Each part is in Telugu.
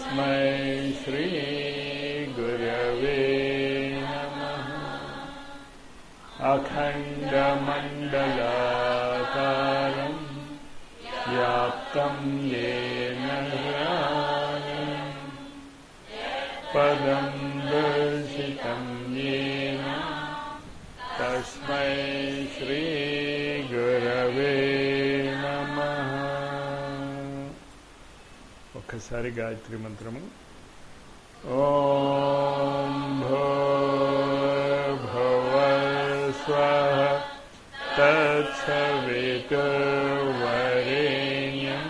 तस्मै श्रीगुरवे नमः अखण्डमण्डलाकारम् व्याप्तं येन पदं दर्शितं येन तस्मै श्रीगुरवे नमः ఒక్కసారి గాయత్రి మంత్రము ఓం భూర్భువ స్వః తత్సవితుర్వరేణ్యం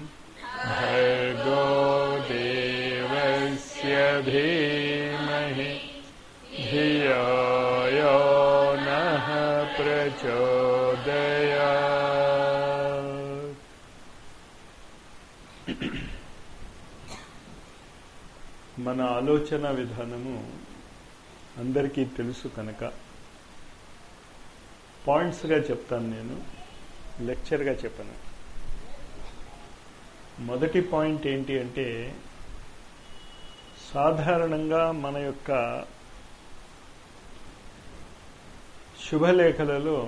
భర్గో దేవస్య ధీమహి ధియో యో నః ప్రచోదయాత్ మన ఆలోచన విధానము అందరికీ తెలుసు కనుక పాయింట్స్గా చెప్తాను నేను లెక్చర్గా చెప్పను మొదటి పాయింట్ ఏంటి అంటే సాధారణంగా మన యొక్క శుభలేఖలలో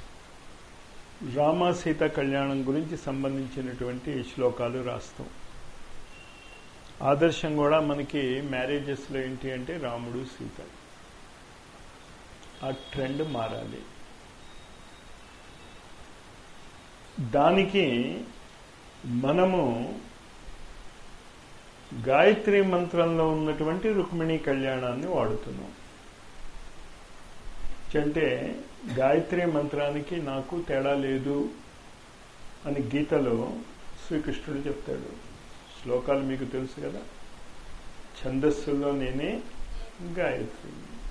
రామ సీత కళ్యాణం గురించి సంబంధించినటువంటి శ్లోకాలు రాస్తాం ఆదర్శం కూడా మనకి మ్యారేజెస్లో ఏంటి అంటే రాముడు సీత ఆ ట్రెండ్ మారాలి దానికి మనము గాయత్రి మంత్రంలో ఉన్నటువంటి రుక్మిణీ కళ్యాణాన్ని వాడుతున్నాం అంటే గాయత్రి మంత్రానికి నాకు తేడా లేదు అని గీతలో శ్రీకృష్ణుడు చెప్తాడు శ్లోకాలు మీకు తెలుసు కదా ఛందస్సులో నేనే గాయత్రి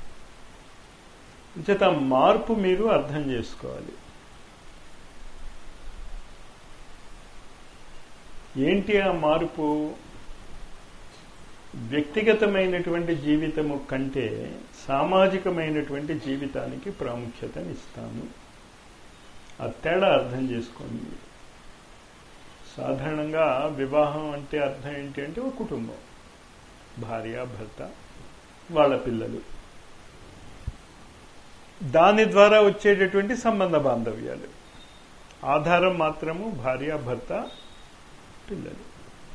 చేత మార్పు మీరు అర్థం చేసుకోవాలి ఏంటి ఆ మార్పు వ్యక్తిగతమైనటువంటి జీవితము కంటే సామాజికమైనటువంటి జీవితానికి ప్రాముఖ్యతనిస్తాను ఆ తేడా అర్థం చేసుకోండి సాధారణంగా వివాహం అంటే అర్థం ఏంటి అంటే ఒక కుటుంబం భార్య భర్త వాళ్ళ పిల్లలు దాని ద్వారా వచ్చేటటువంటి సంబంధ బాంధవ్యాలు ఆధారం మాత్రము భార్య భర్త పిల్లలు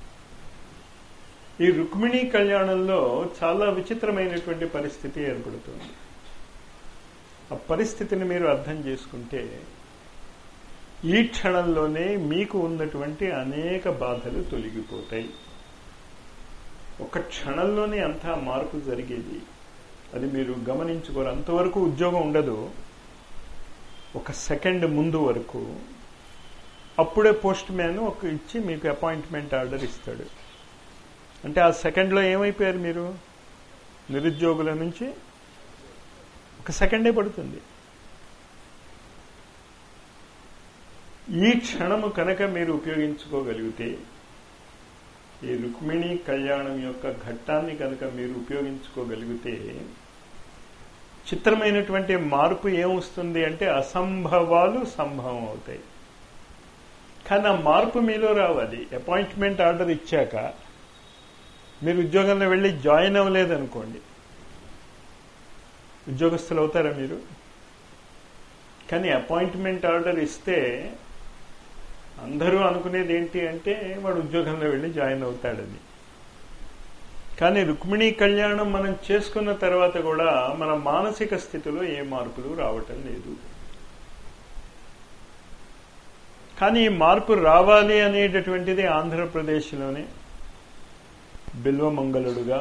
ఈ రుక్మిణీ కళ్యాణంలో చాలా విచిత్రమైనటువంటి పరిస్థితి ఏర్పడుతుంది ఆ పరిస్థితిని మీరు అర్థం చేసుకుంటే ఈ క్షణంలోనే మీకు ఉన్నటువంటి అనేక బాధలు తొలగిపోతాయి ఒక క్షణంలోనే అంతా మార్పు జరిగేది అది మీరు గమనించుకోరు అంతవరకు ఉద్యోగం ఉండదు ఒక సెకండ్ ముందు వరకు అప్పుడే పోస్ట్ మ్యాన్ ఒక ఇచ్చి మీకు అపాయింట్మెంట్ ఆర్డర్ ఇస్తాడు అంటే ఆ సెకండ్లో ఏమైపోయారు మీరు నిరుద్యోగుల నుంచి ఒక సెకండే పడుతుంది ఈ క్షణము కనుక మీరు ఉపయోగించుకోగలిగితే ఈ రుక్మిణి కళ్యాణం యొక్క ఘట్టాన్ని కనుక మీరు ఉపయోగించుకోగలిగితే చిత్రమైనటువంటి మార్పు ఏమొస్తుంది అంటే అసంభవాలు సంభవం అవుతాయి కానీ ఆ మార్పు మీలో రావాలి అపాయింట్మెంట్ ఆర్డర్ ఇచ్చాక మీరు ఉద్యోగంలో వెళ్ళి జాయిన్ అవ్వలేదనుకోండి ఉద్యోగస్తులు అవుతారా మీరు కానీ అపాయింట్మెంట్ ఆర్డర్ ఇస్తే అందరూ అనుకునేది ఏంటి అంటే వాడు ఉద్యోగంలో వెళ్ళి జాయిన్ అవుతాడని కానీ రుక్మిణీ కళ్యాణం మనం చేసుకున్న తర్వాత కూడా మన మానసిక స్థితిలో ఏ మార్పులు రావటం లేదు కానీ ఈ మార్పు రావాలి అనేటటువంటిది ఆంధ్రప్రదేశ్లోనే బిల్వమంగళుడుగా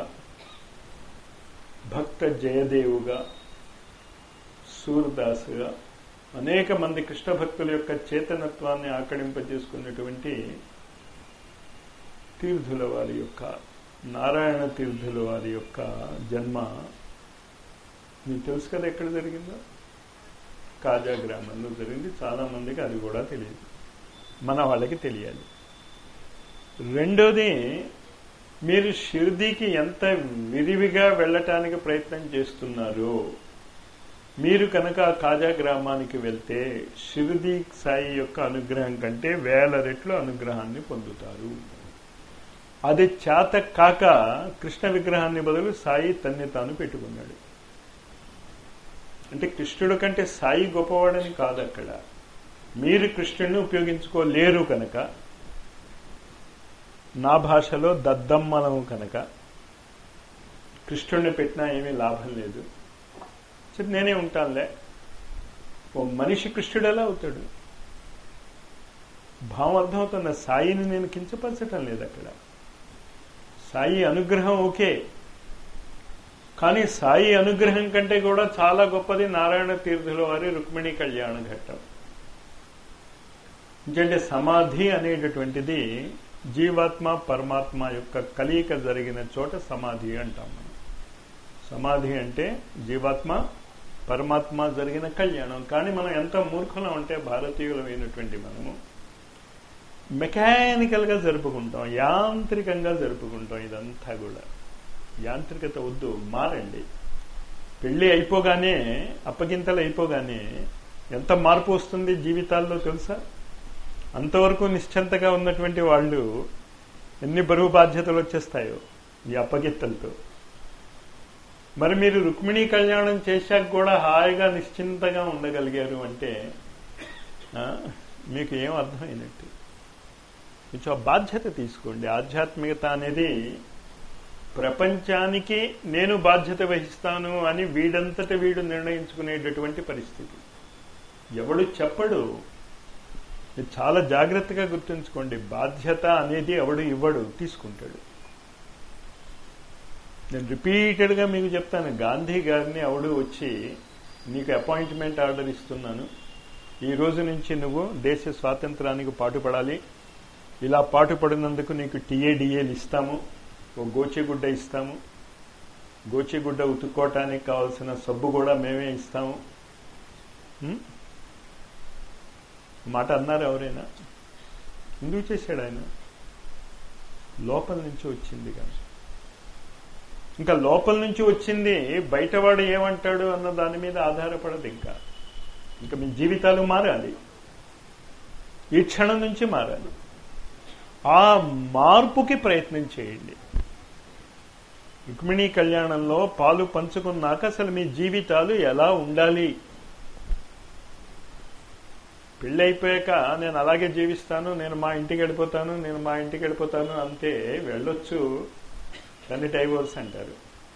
భక్త జయదేవుగా సూర్దాసుగా అనేక మంది కృష్ణ భక్తుల యొక్క చేతనత్వాన్ని ఆకడింపజేసుకున్నటువంటి తీర్థుల వారి యొక్క నారాయణ తీర్థుల వారి యొక్క జన్మ మీకు తెలుసు కదా ఎక్కడ జరిగిందో కాజా గ్రామంలో జరిగింది చాలా మందికి అది కూడా తెలియదు మన వాళ్ళకి తెలియాలి రెండోది మీరు షిర్దీకి ఎంత విరివిగా వెళ్ళటానికి ప్రయత్నం చేస్తున్నారో మీరు కనుక కాజా గ్రామానికి వెళ్తే షిర్దీ సాయి యొక్క అనుగ్రహం కంటే వేల రెట్లు అనుగ్రహాన్ని పొందుతారు అది చేత కాక కృష్ణ విగ్రహాన్ని బదులు సాయి తన్ని తాను పెట్టుకున్నాడు అంటే కృష్ణుడు కంటే సాయి గొప్పవాడని కాదు అక్కడ మీరు కృష్ణుడిని ఉపయోగించుకోలేరు కనుక నా భాషలో దద్దమ్మలము కనుక కృష్ణుడిని పెట్టినా ఏమీ లాభం లేదు సరే నేనే ఉంటానులే ఓ మనిషి కృష్ణుడు ఎలా అవుతాడు భావం అర్థమవుతున్న సాయిని నేను కించపరచటం లేదు అక్కడ సాయి అనుగ్రహం ఓకే కానీ సాయి అనుగ్రహం కంటే కూడా చాలా గొప్పది నారాయణ తీర్థుల వారి రుక్మిణి కళ్యాణ ఘట్టం ఎందుకంటే సమాధి అనేటటువంటిది జీవాత్మ పరమాత్మ యొక్క కలయిక జరిగిన చోట సమాధి అంటాం మనం సమాధి అంటే జీవాత్మ పరమాత్మ జరిగిన కళ్యాణం కానీ మనం ఎంత మూర్ఖులం అంటే భారతీయులమైనటువంటి మనము మెకానికల్గా జరుపుకుంటాం యాంత్రికంగా జరుపుకుంటాం ఇదంతా కూడా యాంత్రికత వద్దు మారండి పెళ్ళి అయిపోగానే అప్పగింతలు అయిపోగానే ఎంత మార్పు వస్తుంది జీవితాల్లో తెలుసా అంతవరకు నిశ్చంతగా ఉన్నటువంటి వాళ్ళు ఎన్ని బరువు బాధ్యతలు వచ్చేస్తాయో ఈ అప్పగిత్తలతో మరి మీరు రుక్మిణీ కళ్యాణం చేశాక కూడా హాయిగా నిశ్చింతగా ఉండగలిగారు అంటే మీకు ఏం అర్థమైనట్టు కొంచెం బాధ్యత తీసుకోండి ఆధ్యాత్మికత అనేది ప్రపంచానికి నేను బాధ్యత వహిస్తాను అని వీడంతట వీడు నిర్ణయించుకునేటటువంటి పరిస్థితి ఎవడు చెప్పడు చాలా జాగ్రత్తగా గుర్తుంచుకోండి బాధ్యత అనేది ఎవడు ఇవ్వడు తీసుకుంటాడు నేను రిపీటెడ్గా మీకు చెప్తాను గాంధీ గారిని ఎవడు వచ్చి నీకు అపాయింట్మెంట్ ఆర్డర్ ఇస్తున్నాను ఈ రోజు నుంచి నువ్వు దేశ స్వాతంత్రానికి పాటుపడాలి ఇలా పాటుపడినందుకు నీకు టీఏడిఏలు ఇస్తాము ఓ గోచిగుడ్డ ఇస్తాము గోచిగుడ్డ ఉతుక్కోవటానికి కావాల్సిన సబ్బు కూడా మేమే ఇస్తాము మాట అన్నారు ఎవరైనా ఎందుకు చేశాడు ఆయన లోపల నుంచి వచ్చింది కానీ ఇంకా లోపల నుంచి వచ్చింది బయటవాడు ఏమంటాడు అన్న దాని మీద ఆధారపడదు ఇంకా ఇంకా మీ జీవితాలు మారాలి ఈ క్షణం నుంచి మారాలి ఆ మార్పుకి ప్రయత్నం చేయండి రుక్మిణీ కళ్యాణంలో పాలు పంచుకున్నాక అసలు మీ జీవితాలు ఎలా ఉండాలి పెళ్ళి అయిపోయాక నేను అలాగే జీవిస్తాను నేను మా ఇంటికి వెళ్ళిపోతాను నేను మా ఇంటికి వెళ్ళిపోతాను అంతే వెళ్ళొచ్చు దాన్ని డైవోర్స్ అంటారు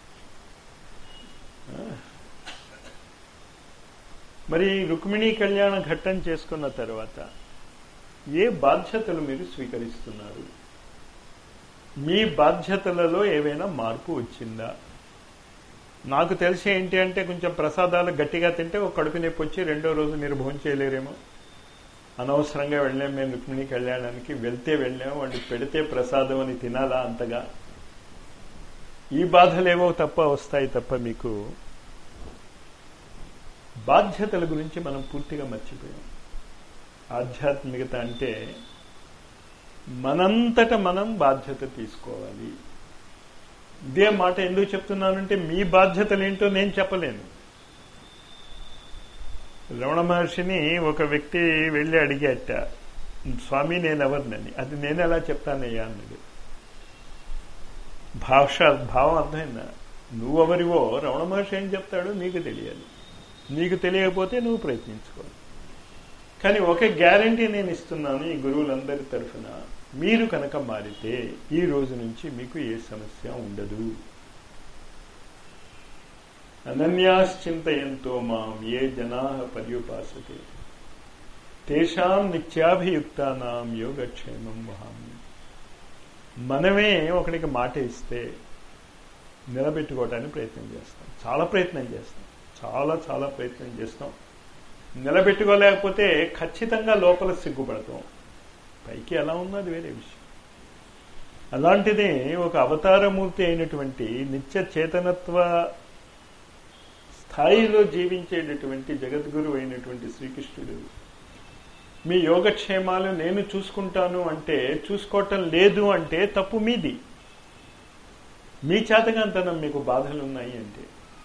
మరి రుక్మిణీ కళ్యాణ ఘట్టం చేసుకున్న తర్వాత ఏ బాధ్యతలు మీరు స్వీకరిస్తున్నారు మీ బాధ్యతలలో ఏవైనా మార్పు వచ్చిందా నాకు తెలిసి ఏంటి అంటే కొంచెం ప్రసాదాలు గట్టిగా తింటే ఒక కడుపు నొప్పి వచ్చి రెండో రోజు మీరు భోజనం చేయలేరేమో అనవసరంగా వెళ్ళాం మేము రుక్మిణి కళ్యాణానికి వెళ్తే వెళ్ళాం వాళ్ళు పెడితే ప్రసాదం అని తినాలా అంతగా ఈ బాధలేవో తప్ప వస్తాయి తప్ప మీకు బాధ్యతల గురించి మనం పూర్తిగా మర్చిపోయాం ఆధ్యాత్మికత అంటే మనంతట మనం బాధ్యత తీసుకోవాలి ఇదే మాట ఎందుకు చెప్తున్నానంటే మీ బాధ్యతలు ఏంటో నేను చెప్పలేను రమణ మహర్షిని ఒక వ్యక్తి వెళ్ళి అడిగేట స్వామి నేను ఎవరినని అది నేను ఎలా చెప్తానయ్యా అన్నాడు భాష భావం అర్థమైందా నువ్వెవరివో రమణ మహర్షి ఏం చెప్తాడో నీకు తెలియాలి నీకు తెలియకపోతే నువ్వు ప్రయత్నించుకోవాలి కానీ ఒక గ్యారంటీ నేను ఇస్తున్నాను ఈ గురువులందరి తరఫున మీరు కనుక మారితే ఈ రోజు నుంచి మీకు ఏ సమస్య ఉండదు అనన్యాశ్చింతయంతో మాం ఏ జనా పర్యుపాసతే తేషాం నిత్యాభియుక్తానాం యోగక్షేమం వహామి మనమే ఒకడికి మాట ఇస్తే నిలబెట్టుకోవడానికి ప్రయత్నం చేస్తాం చాలా ప్రయత్నం చేస్తాం చాలా చాలా ప్రయత్నం చేస్తాం నిలబెట్టుకోలేకపోతే ఖచ్చితంగా లోపల సిగ్గుపడతాం పైకి ఎలా ఉన్నది వేరే విషయం అలాంటిదే ఒక అవతారమూర్తి అయినటువంటి నిత్య చేతనత్వ స్థాయిలో జీవించేటటువంటి జగద్గురు అయినటువంటి శ్రీకృష్ణుడు మీ యోగక్షేమాలు నేను చూసుకుంటాను అంటే చూసుకోవటం లేదు అంటే తప్పు మీది మీ చేతకంతనం మీకు బాధలు ఉన్నాయి అంటే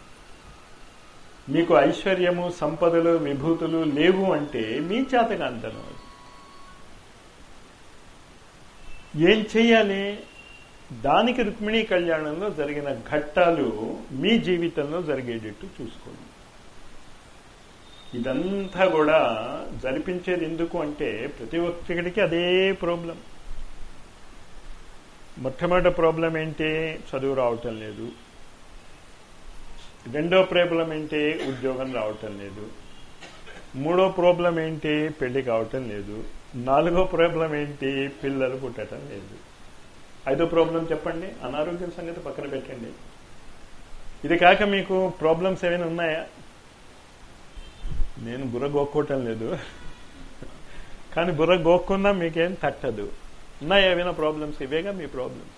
మీకు ఐశ్వర్యము సంపదలు విభూతులు లేవు అంటే మీ చేతకంతనం అది ఏం చెయ్యాలి దానికి రుక్మిణీ కళ్యాణంలో జరిగిన ఘట్టాలు మీ జీవితంలో జరిగేటట్టు చూసుకోండి ఇదంతా కూడా జరిపించేది ఎందుకు అంటే ప్రతి ఒక్కడికి అదే ప్రాబ్లం మొట్టమొదటి ప్రాబ్లం ఏంటి చదువు రావటం లేదు రెండో ప్రాబ్లం ఏంటి ఉద్యోగం రావటం లేదు మూడో ప్రాబ్లం ఏంటి పెళ్లి కావటం లేదు నాలుగో ప్రాబ్లం ఏంటి పిల్లలు పుట్టడం లేదు ఐదో ప్రాబ్లం చెప్పండి అనారోగ్యం సంగతి పక్కన పెట్టండి ఇది కాక మీకు ప్రాబ్లమ్స్ ఏమైనా ఉన్నాయా నేను బుర్ర గోక్కోవటం లేదు కానీ బుర్ర గోక్కున్నా మీకేం తట్టదు ఉన్నాయా ఏమైనా ప్రాబ్లమ్స్ ఇవేగా మీ ప్రాబ్లమ్స్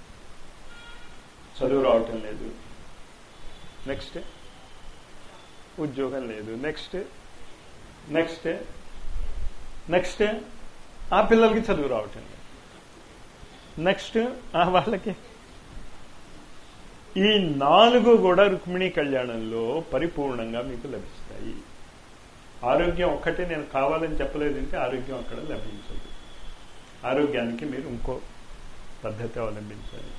చదువు రావటం లేదు నెక్స్ట్ ఉద్యోగం లేదు నెక్స్ట్ నెక్స్ట్ నెక్స్ట్ ఆ పిల్లలకి చదువు రావటం లేదు నెక్స్ట్ ఆ వాళ్ళకి ఈ నాలుగు కూడా రుక్మిణీ కళ్యాణంలో పరిపూర్ణంగా మీకు లభిస్తాయి ఆరోగ్యం ఒక్కటే నేను కావాలని చెప్పలేదు అంటే ఆరోగ్యం అక్కడ లభించదు ఆరోగ్యానికి మీరు ఇంకో పద్ధతి అవలంబించాలి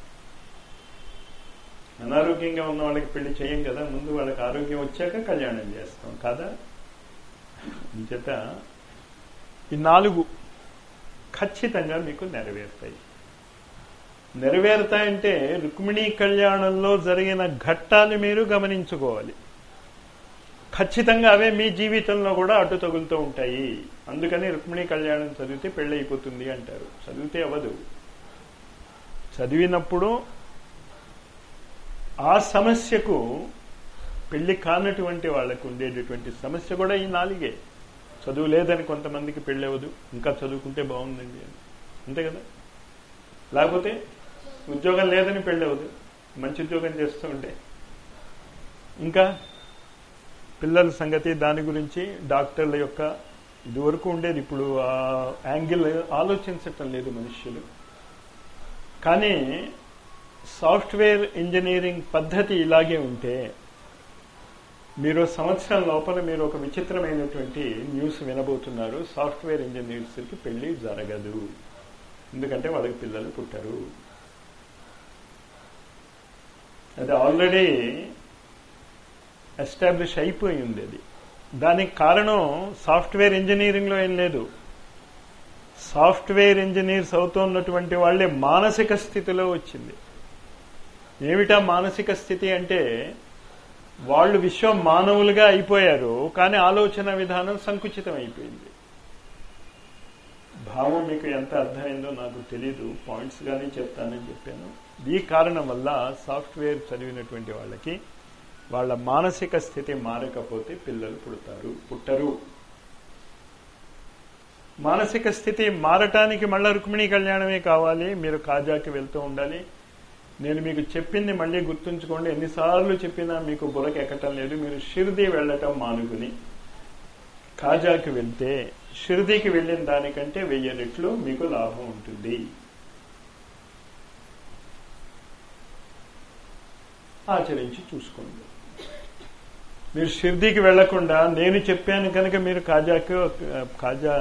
అనారోగ్యంగా ఉన్న వాళ్ళకి పెళ్లి చేయం కదా ముందు వాళ్ళకి ఆరోగ్యం వచ్చాక కళ్యాణం చేస్తాం కదా చేత ఈ నాలుగు ఖచ్చితంగా మీకు నెరవేరుతాయి నెరవేరుతాయంటే రుక్మిణీ కళ్యాణంలో జరిగిన ఘట్టాలు మీరు గమనించుకోవాలి ఖచ్చితంగా అవే మీ జీవితంలో కూడా అడ్డు తగులుతూ ఉంటాయి అందుకని రుక్మిణీ కళ్యాణం చదివితే పెళ్ళి అయిపోతుంది అంటారు చదివితే అవ్వదు చదివినప్పుడు ఆ సమస్యకు పెళ్లి కానటువంటి వాళ్ళకు ఉండేటటువంటి సమస్య కూడా ఈ నాలుగే చదువు లేదని కొంతమందికి పెళ్ళి అవ్వదు ఇంకా చదువుకుంటే బాగుందండి అని అంతే కదా లేకపోతే ఉద్యోగం లేదని పెళ్ళి అవ్వదు మంచి ఉద్యోగం చేస్తూ ఉంటే ఇంకా పిల్లల సంగతి దాని గురించి డాక్టర్ల యొక్క ఇదివరకు ఉండేది ఇప్పుడు ఆ యాంగిల్ ఆలోచించటం లేదు మనుష్యులు కానీ సాఫ్ట్వేర్ ఇంజనీరింగ్ పద్ధతి ఇలాగే ఉంటే మీరు సంవత్సరం లోపల మీరు ఒక విచిత్రమైనటువంటి న్యూస్ వినబోతున్నారు సాఫ్ట్వేర్ ఇంజనీర్స్కి పెళ్లి జరగదు ఎందుకంటే వాళ్ళకి పిల్లలు పుట్టరు అది ఆల్రెడీ ఎస్టాబ్లిష్ అయిపోయి ఉంది అది దానికి కారణం సాఫ్ట్వేర్ ఇంజనీరింగ్లో ఏం లేదు సాఫ్ట్వేర్ ఇంజనీర్స్ అవుతున్నటువంటి వాళ్ళే మానసిక స్థితిలో వచ్చింది ఏమిటా మానసిక స్థితి అంటే వాళ్ళు విశ్వం మానవులుగా అయిపోయారు కానీ ఆలోచన విధానం సంకుచితం అయిపోయింది భావం మీకు ఎంత అర్థమైందో నాకు తెలీదు పాయింట్స్ గానే చెప్తానని చెప్పాను ఈ కారణం వల్ల సాఫ్ట్వేర్ చదివినటువంటి వాళ్ళకి వాళ్ళ మానసిక స్థితి మారకపోతే పిల్లలు పుడతారు పుట్టరు మానసిక స్థితి మారటానికి మళ్ళా రుక్మిణీ కళ్యాణమే కావాలి మీరు కాజాకి వెళ్తూ ఉండాలి నేను మీకు చెప్పింది మళ్ళీ గుర్తుంచుకోండి ఎన్నిసార్లు చెప్పినా మీకు బుర్రకి ఎక్కటం లేదు మీరు షిర్దీ వెళ్ళటం మానుకుని కాజాకి వెళ్తే షిర్దీకి వెళ్ళిన దానికంటే వెయ్యి రెట్లు మీకు లాభం ఉంటుంది ఆచరించి చూసుకోండి మీరు షిర్దీకి వెళ్లకుండా నేను చెప్పాను కనుక మీరు కాజాకి కాజా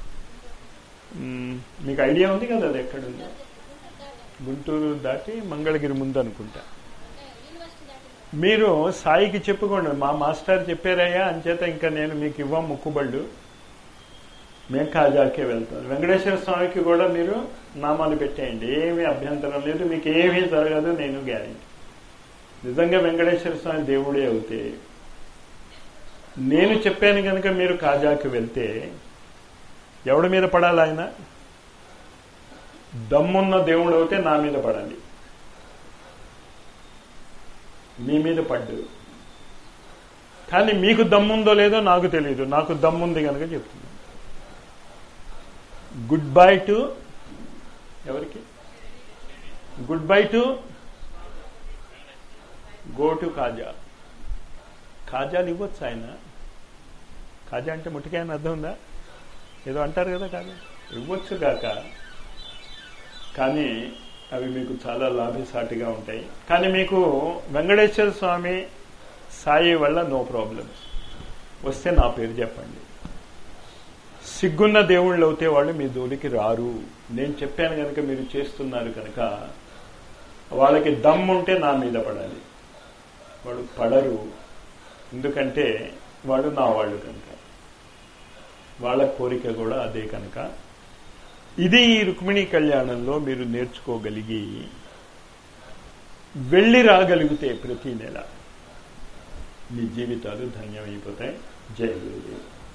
మీకు ఐడియా ఉంది కదా అది ఎక్కడుందో గుంటూరు దాటి మంగళగిరి ముందు అనుకుంటా మీరు సాయికి చెప్పుకోండి మా మాస్టర్ చెప్పారయ్యా అంచేత ఇంకా నేను మీకు ఇవ్వం ముక్కుబళ్ళు మేము కాజాకే వెళ్తాం వెంకటేశ్వర స్వామికి కూడా మీరు నామాలు పెట్టేయండి ఏమీ అభ్యంతరం లేదు మీకు ఏమీ జరగదు నేను గ్యారెంటీ నిజంగా వెంకటేశ్వర స్వామి దేవుడే అవుతే నేను చెప్పాను కనుక మీరు కాజాకి వెళ్తే ఎవడి మీద పడాలి ఆయన దమ్మున్న దేవుడు అయితే నా మీద పడాలి మీ మీద పడ్డు కానీ మీకు దమ్ముందో లేదో నాకు తెలియదు నాకు దమ్ముంది కనుక చెప్తున్నాను గుడ్ బై టు ఎవరికి good bye to go to కాజా కాజాలు ఇవ్వచ్చు ఆయన కాజా అంటే ముట్టికాయని అర్థం ఉందా ఏదో అంటారు కదా కాజా ఇవ్వచ్చు కాక కానీ అవి మీకు చాలా లాభసాటిగా ఉంటాయి కానీ మీకు వెంకటేశ్వర స్వామి సాయి వల్ల నో ప్రాబ్లమ్స్ వస్తే నా పేరు చెప్పండి సిగ్గున్న దేవుళ్ళు అవుతే వాళ్ళు మీ జోలికి రారు నేను చెప్పాను కనుక మీరు చేస్తున్నారు కనుక వాళ్ళకి దమ్ము ఉంటే నా మీద పడాలి వాడు పడరు ఎందుకంటే వాడు నా వాళ్ళు కనుక వాళ్ళ కోరిక కూడా అదే కనుక ఇది ఈ రుక్మిణీ కళ్యాణంలో మీరు నేర్చుకోగలిగి వెళ్ళి రాగలిగితే ప్రతి నెల మీ జీవితాలు ధన్యమైపోతాయి జయ గురుదేవ్